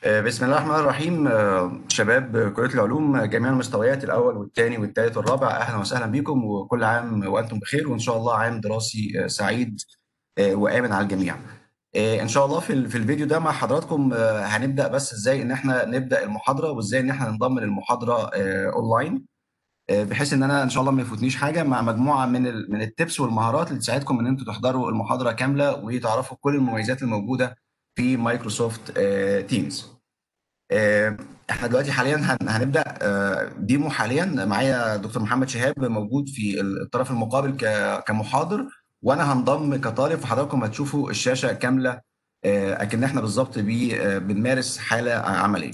آه، بسم الله الرحمن الرحيم آه، شباب كلية العلوم آه، جميع المستويات الأول والثاني والثالث والرابع أهلا وسهلا بكم وكل عام وأنتم بخير وإن شاء الله عام دراسي آه، سعيد آه، وآمن على الجميع. آه، إن شاء الله في ال- في الفيديو ده مع حضراتكم آه، هنبدأ بس إزاي إن إحنا نبدأ المحاضرة وإزاي إن إحنا ننضم للمحاضرة آه، أونلاين آه، بحيث إن أنا إن شاء الله ما يفوتنيش حاجة مع مجموعة من ال من التبس والمهارات اللي تساعدكم إن أنتم تحضروا المحاضرة كاملة وتعرفوا كل المميزات الموجودة في مايكروسوفت تيمز. آه، احنا دلوقتي حاليا هن- هنبدا آه، ديمو حاليا معايا دكتور محمد شهاب موجود في الطرف المقابل ك- كمحاضر وانا هنضم كطالب فحضراتكم هتشوفوا الشاشه كامله آه، اكن احنا بالظبط بي- آه، بنمارس حاله عمليه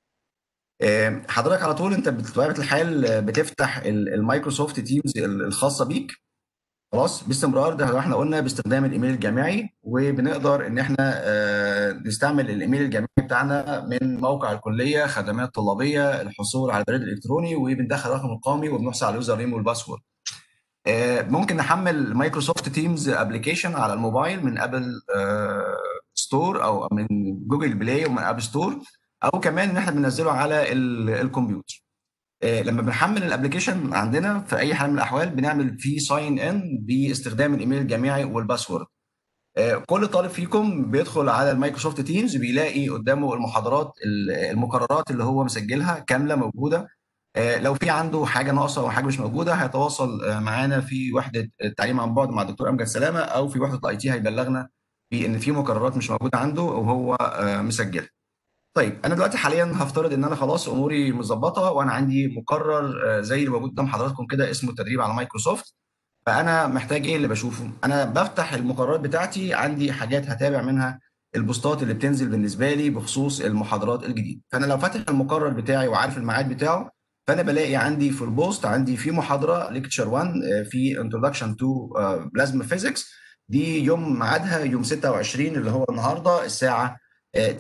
آه، حضرتك على طول انت بطبيعه الحال آه، بتفتح ال- المايكروسوفت تيمز ال- الخاصه بيك خلاص باستمرار ده لو احنا قلنا باستخدام الايميل الجامعي وبنقدر ان احنا آه، نستعمل الايميل الجامعي بتاعنا من موقع الكليه خدمات طلابيه الحصول على البريد الالكتروني وبندخل الرقم القومي وبنحصل على اليوزر نيم والباسورد آه، ممكن نحمل مايكروسوفت تيمز ابلكيشن على الموبايل من ابل ستور او من جوجل بلاي ومن اب ستور او كمان ان احنا بننزله على ال- الكمبيوتر آه، لما بنحمل الابلكيشن عندنا في اي حال من الاحوال بنعمل فيه ساين ان باستخدام الايميل الجامعي والباسورد آه، كل طالب فيكم بيدخل على المايكروسوفت تيمز بيلاقي قدامه المحاضرات ال- المقررات اللي هو مسجلها كامله موجوده آه، لو في عنده حاجه ناقصه او حاجه مش موجوده هيتواصل آه، معانا في وحده التعليم عن بعد مع الدكتور امجد سلامه او في وحده الاي تي هيبلغنا بان في مقررات مش موجوده عنده وهو آه، مسجلها طيب انا دلوقتي حاليا هفترض ان انا خلاص اموري مظبطه وانا عندي مقرر آه، زي اللي موجود قدام حضراتكم كده اسمه التدريب على مايكروسوفت فانا محتاج ايه اللي بشوفه انا بفتح المقررات بتاعتي عندي حاجات هتابع منها البوستات اللي بتنزل بالنسبه لي بخصوص المحاضرات الجديده فانا لو فاتح المقرر بتاعي وعارف الميعاد بتاعه فانا بلاقي عندي في البوست عندي في محاضره ليكتشر 1 آه، في انتروداكشن تو بلازما فيزيكس دي يوم ميعادها يوم 26 اللي هو النهارده الساعه آه،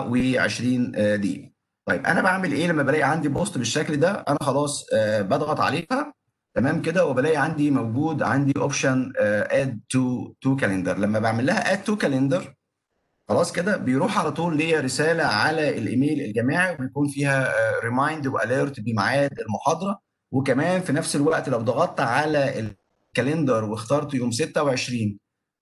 29 دقيقه طيب انا بعمل ايه لما بلاقي عندي بوست بالشكل ده انا خلاص آه، بضغط عليها تمام كده وبلاقي عندي موجود عندي اوبشن اد تو تو كالندر لما بعمل لها اد تو كالندر خلاص كده بيروح على طول ليا رساله على الايميل الجامعي وبيكون فيها ريمايند واليرت بميعاد المحاضره وكمان في نفس الوقت لو ضغطت على الكالندر واخترت يوم 26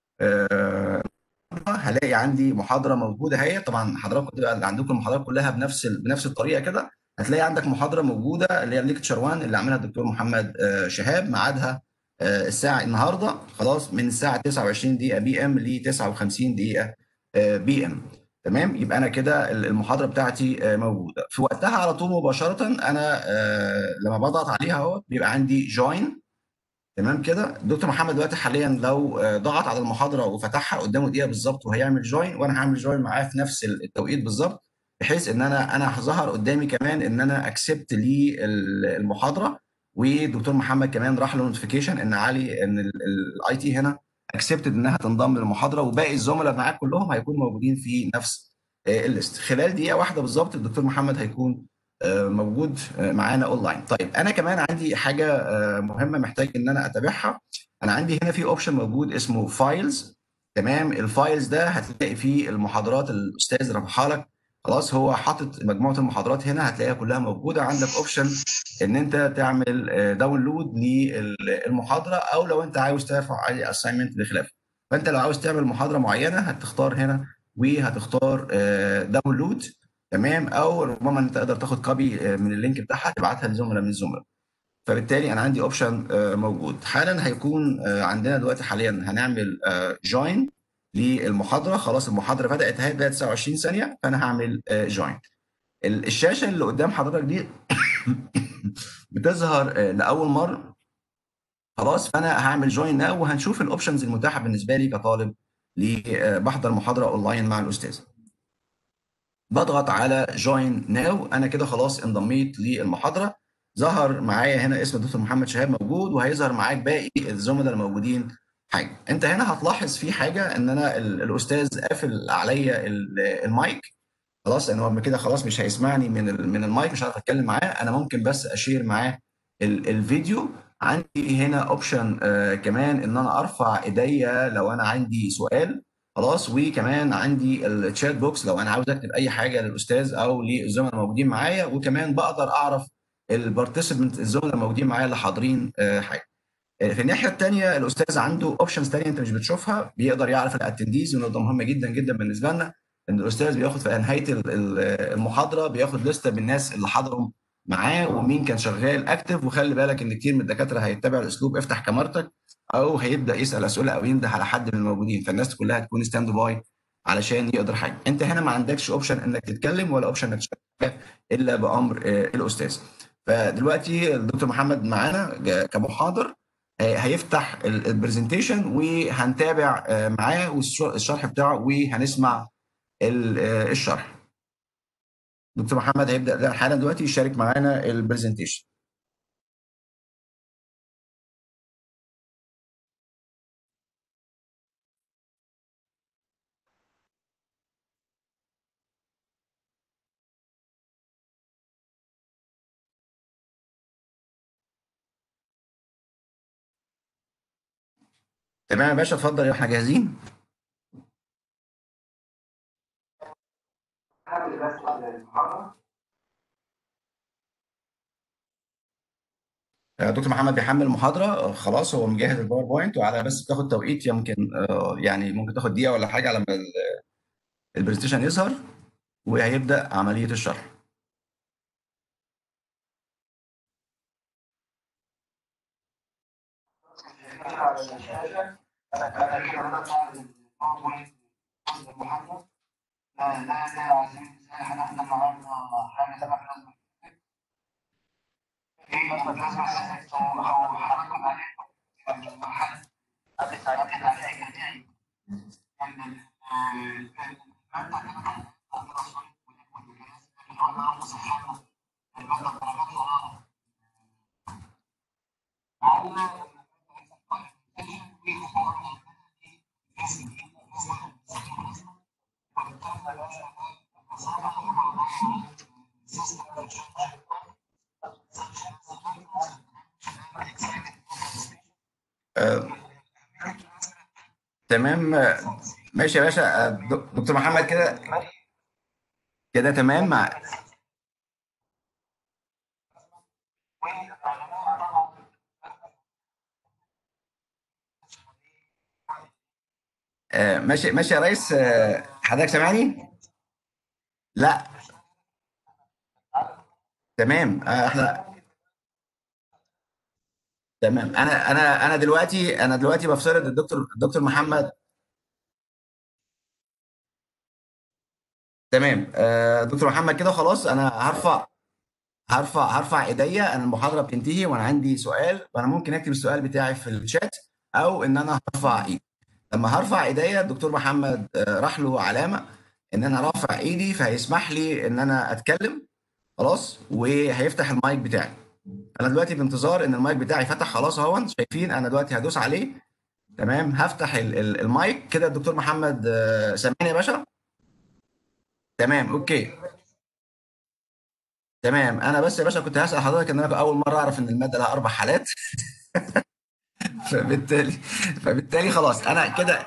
آه، هلاقي عندي محاضره موجوده اهي طبعا حضراتكم تبقى عندكم المحاضرات كلها بنفس ال- بنفس الطريقه كده هتلاقي عندك محاضره موجوده اللي هي ليكتشر 1 اللي عاملها الدكتور محمد آه، شهاب ميعادها آه، الساعه النهارده خلاص من الساعه 29 دقيقه بي ام ل 59 دقيقه بي ام تمام يبقى انا كده المحاضره بتاعتي آه، موجوده في وقتها على طول مباشره انا آه، لما بضغط عليها اهو بيبقى عندي جوين تمام كده دكتور محمد دلوقتي حاليا لو آه، ضغط على المحاضره وفتحها قدامه دقيقه بالظبط وهيعمل جوين وانا هعمل جوين معاه في نفس التوقيت بالظبط بحيث ان انا انا هظهر قدامي كمان ان انا اكسبت للمحاضره ودكتور محمد كمان راح له نوتيفيكيشن ان علي ان الاي تي هنا اكسبتد انها تنضم للمحاضره وباقي الزملاء معاك كلهم هيكونوا موجودين في نفس آه، الليست خلال دقيقه واحده بالظبط الدكتور محمد هيكون آه، موجود آه، معانا اونلاين طيب انا كمان عندي حاجه آه، مهمه محتاج ان انا اتابعها انا عندي هنا في اوبشن موجود اسمه فايلز تمام الفايلز ده هتلاقي فيه المحاضرات اللي الاستاذ رفعها لك خلاص هو حاطط مجموعه المحاضرات هنا هتلاقيها كلها موجوده عندك اوبشن ان انت تعمل آه، داونلود للمحاضره او لو انت عاوز ترفع عليه اساينمنت بخلافه فانت لو عاوز تعمل محاضره معينه هتختار هنا وهتختار آه، داونلود تمام او ربما انت تقدر تاخد كوبي من اللينك بتاعها تبعتها لزملاء من الزملاء فبالتالي انا عندي اوبشن موجود حالا هيكون آه، عندنا دلوقتي حاليا هنعمل جوين للمحاضره خلاص المحاضره بدات اهي بدات 29 ثانيه فانا هعمل جوين الشاشه اللي قدام حضرتك دي بتظهر آه، لاول مره خلاص فانا هعمل جوين ناو وهنشوف الاوبشنز المتاحه بالنسبه لي كطالب ل- آه، بحضر محاضره اونلاين مع الاستاذ بضغط على جوين ناو انا كده خلاص انضميت للمحاضره ظهر معايا هنا اسم الدكتور محمد شهاب موجود وهيظهر معاك باقي الزملاء الموجودين حاجه انت هنا هتلاحظ في حاجه ان انا ال- الاستاذ قافل عليا ال- المايك خلاص انا هو كده خلاص مش هيسمعني من ال- من المايك مش هعرف اتكلم معاه انا ممكن بس اشير معاه ال- الفيديو عندي هنا اوبشن كمان ان انا ارفع ايديا لو انا عندي سؤال خلاص وكمان عندي الشات بوكس لو انا عاوز اكتب اي حاجه للاستاذ او للزملاء الموجودين معايا وكمان بقدر اعرف البارتيسيبنت الزملاء الموجودين معايا اللي حاضرين آه، حاجه آه، في الناحيه الثانيه الاستاذ عنده اوبشنز ثانيه انت مش بتشوفها بيقدر يعرف الاتنديز ونقطه مهمه جدا جدا بالنسبه لنا ان الاستاذ بياخد في نهايه ال- ال- المحاضره بياخد لسته بالناس اللي حضروا معاه ومين كان شغال اكتف وخلي بالك ان كتير من الدكاتره هيتبع الاسلوب افتح كاميرتك او هيبدا يسال اسئله او ينده على حد من الموجودين فالناس كلها تكون ستاند باي علشان يقدر حاجه انت هنا ما عندكش اوبشن انك تتكلم ولا اوبشن انك تشتغل الا بامر آه، الاستاذ فدلوقتي الدكتور محمد معانا ج- كمحاضر آه، هيفتح البرزنتيشن وهنتابع آه، معاه والشرح بتاعه وهنسمع ال- آه، الشرح دكتور محمد هيبدا حالا دلوقتي يشارك معانا البرزنتيشن تمام يا باشا اتفضل احنا جاهزين آه، دكتور محمد بيحمل المحاضرة آه، خلاص هو مجهز الباوربوينت وعلى بس بتاخد توقيت يمكن آه، يعني ممكن تاخد دقيقة ولا حاجة على ما ال- البرزنتيشن يظهر وهيبدأ عملية الشرح آه، تمام آه، ماشي يا باشا آه، دك- دكتور محمد كده كده تمام مع آه، ماشي ماشي يا ريس آه، حضرتك سامعني؟ لا تمام آه، احنا تمام انا انا انا دلوقتي انا دلوقتي بفترض الدكتور الدكتور محمد تمام آه، دكتور محمد كده خلاص انا هرفع هرفع هرفع ايديا انا المحاضره بتنتهي وانا عندي سؤال وانا ممكن اكتب السؤال بتاعي في الشات او ان انا هرفع ايدي لما هرفع ايديا الدكتور محمد آه، راح له علامه ان انا رافع ايدي فهيسمح لي ان انا اتكلم خلاص وهيفتح المايك بتاعي انا دلوقتي بانتظار ان المايك بتاعي فتح خلاص اهو شايفين انا دلوقتي هدوس عليه تمام هفتح ال- ال- المايك كده الدكتور محمد آه، سامعني يا باشا تمام اوكي تمام انا بس يا باشا كنت هسال حضرتك ان انا اول مره اعرف ان الماده لها اربع حالات فبالتالي فبالتالي خلاص انا كده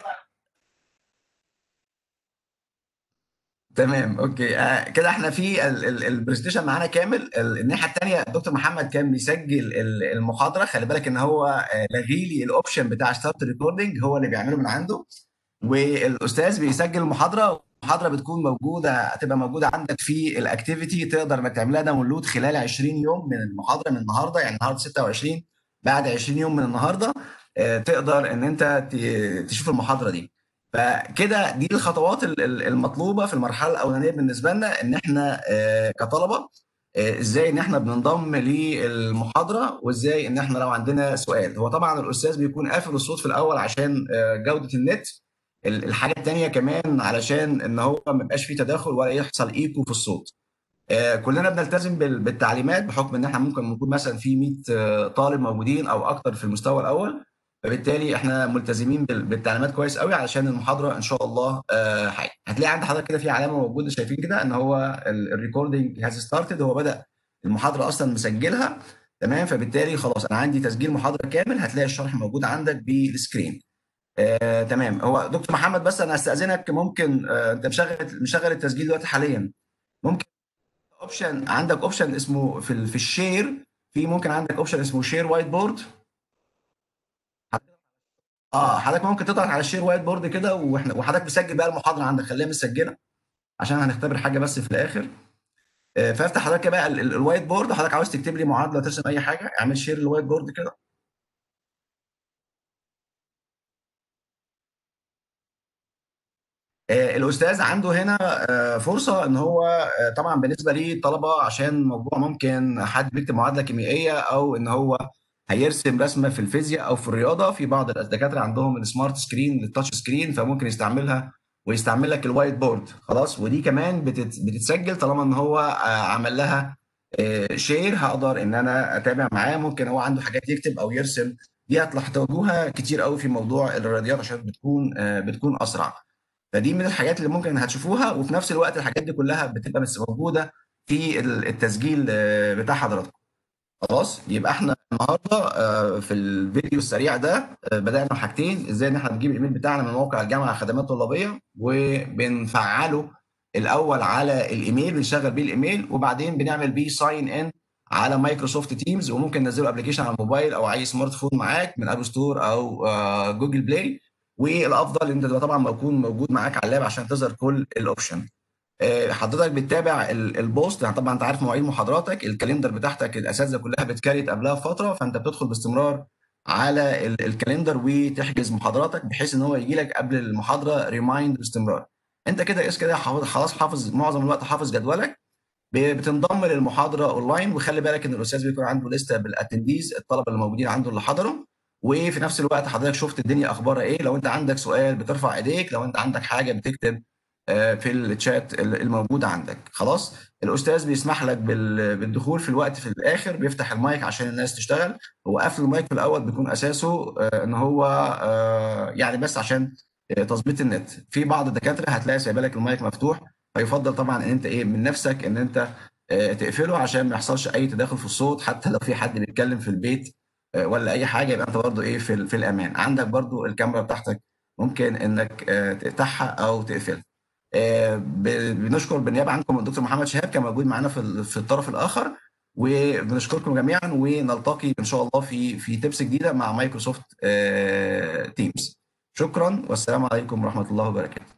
تمام اوكي آه كده احنا في ال- ال- البرزنتيشن معانا كامل ال- الناحيه الثانيه الدكتور محمد كان بيسجل ال- المحاضره خلي بالك ان هو آه، لغي لي الاوبشن بتاع ستارت ريكوردنج هو اللي بيعمله من عنده والاستاذ بيسجل المحاضره المحاضره بتكون موجوده هتبقى موجوده عندك في الاكتيفيتي تقدر انك تعملها داونلود خلال 20 يوم من المحاضره من النهارده يعني النهارده 26 بعد 20 يوم من النهارده آه، تقدر ان انت ت- تشوف المحاضره دي فكده دي الخطوات ال- ال- المطلوبه في المرحله الاولانيه بالنسبه لنا ان احنا آه، كطلبه آه، ازاي ان احنا بننضم للمحاضره وازاي ان احنا لو عندنا سؤال هو طبعا الاستاذ بيكون قافل الصوت في الاول عشان آه، جوده النت ال- الحاجه التانيه كمان علشان ان هو ما يبقاش فيه تداخل ولا يحصل ايكو في الصوت آه، كلنا بنلتزم بال- بالتعليمات بحكم ان احنا ممكن نكون مثلا في 100 آه، طالب موجودين او اكتر في المستوى الاول فبالتالي احنا ملتزمين بال- بالتعليمات كويس قوي علشان المحاضره ان شاء الله آه، حاجه هتلاقي عند حضرتك كده في علامه موجوده شايفين كده ان هو الريكوردنج هاز ستارتد هو بدا المحاضره اصلا مسجلها تمام فبالتالي خلاص انا عندي تسجيل محاضره كامل هتلاقي الشرح موجود عندك بالسكرين آه، تمام هو دكتور محمد بس انا استاذنك ممكن آه، انت مشغل مشغل التسجيل دلوقتي حاليا ممكن اوبشن عندك اوبشن اسمه في ال- في الشير في ممكن عندك اوبشن اسمه شير وايت بورد اه حضرتك ممكن تضغط على الشير وايت بورد كده واحنا وحضرتك مسجل بقى المحاضره عندك خليها مسجله عشان هنختبر حاجه بس في الاخر آه، فافتح حضرتك بقى ال- ال- الوايت بورد حضرتك عاوز تكتب لي معادله ترسم اي حاجه اعمل شير الوايت بورد كده آه، الاستاذ عنده هنا آه، فرصه ان هو آه، طبعا بالنسبه للطلبه عشان موضوع ممكن حد بيكتب معادله كيميائيه او ان هو هيرسم رسمه في الفيزياء او في الرياضه في بعض الدكاتره عندهم السمارت سكرين التاتش سكرين فممكن يستعملها ويستعمل لك الوايت بورد خلاص ودي كمان بتت- بتتسجل طالما ان هو آه، عمل لها شير هقدر ان انا اتابع معاه ممكن هو عنده حاجات يكتب او يرسم دي هتحتاجوها كتير قوي في موضوع الرياضيات عشان بتكون آه، بتكون اسرع فدي من الحاجات اللي ممكن هتشوفوها وفي نفس الوقت الحاجات دي كلها بتبقى بس موجوده في ال- التسجيل آه، بتاع حضراتكم خلاص يبقى احنا النهارده آه، في الفيديو السريع ده آه، بدانا بحاجتين ازاي ان احنا بنجيب الايميل بتاعنا من موقع الجامعه خدمات طلابيه وبنفعله الاول على الايميل بنشغل بيه الايميل وبعدين بنعمل بيه ساين ان على مايكروسوفت تيمز وممكن ننزله ابلكيشن على الموبايل او اي سمارت فون معاك من اب ستور او آه، جوجل بلاي والافضل ان انت تبقى طبعا يكون موجود معاك على اللاب عشان تظهر كل الاوبشن آه، حضرتك بتتابع ال- البوست يعني طبعا انت عارف مواعيد محاضراتك الكاليندر بتاعتك الاساتذه كلها بتكريت قبلها بفتره فانت بتدخل باستمرار على ال- الكاليندر وتحجز محاضراتك بحيث ان هو يجي لك قبل المحاضره ريمايند باستمرار انت كده اس كده حافظ- خلاص حافظ معظم الوقت حافظ جدولك ب- بتنضم للمحاضره اونلاين وخلي بالك ان الاستاذ بيكون عنده لسته بالاتنديز الطلبه اللي موجودين عنده اللي حضروا وفي نفس الوقت حضرتك شفت الدنيا اخبارها ايه لو انت عندك سؤال بترفع ايديك لو انت عندك حاجه بتكتب آه، في الشات ال- الموجود عندك خلاص الاستاذ بيسمح لك بال- بالدخول في الوقت في الاخر بيفتح المايك عشان الناس تشتغل هو قفل المايك في الاول بيكون اساسه آه، ان هو آه، يعني بس عشان آه، تظبيط النت في بعض الدكاتره هتلاقي سايبه لك المايك مفتوح فيفضل طبعا ان انت ايه من نفسك ان انت آه، تقفله عشان ما يحصلش اي تداخل في الصوت حتى لو في حد بيتكلم في البيت آه، ولا اي حاجه يبقى انت برضو ايه في, ال- في الامان عندك برضو الكاميرا بتاعتك ممكن انك آه، تفتحها او تقفلها آه، ب- بنشكر بالنيابه عنكم الدكتور محمد شهاب كان موجود معانا في ال- في الطرف الاخر وبنشكركم جميعا ونلتقي ان شاء الله في في تبس جديده مع مايكروسوفت تيمز شكرا والسلام عليكم ورحمه الله وبركاته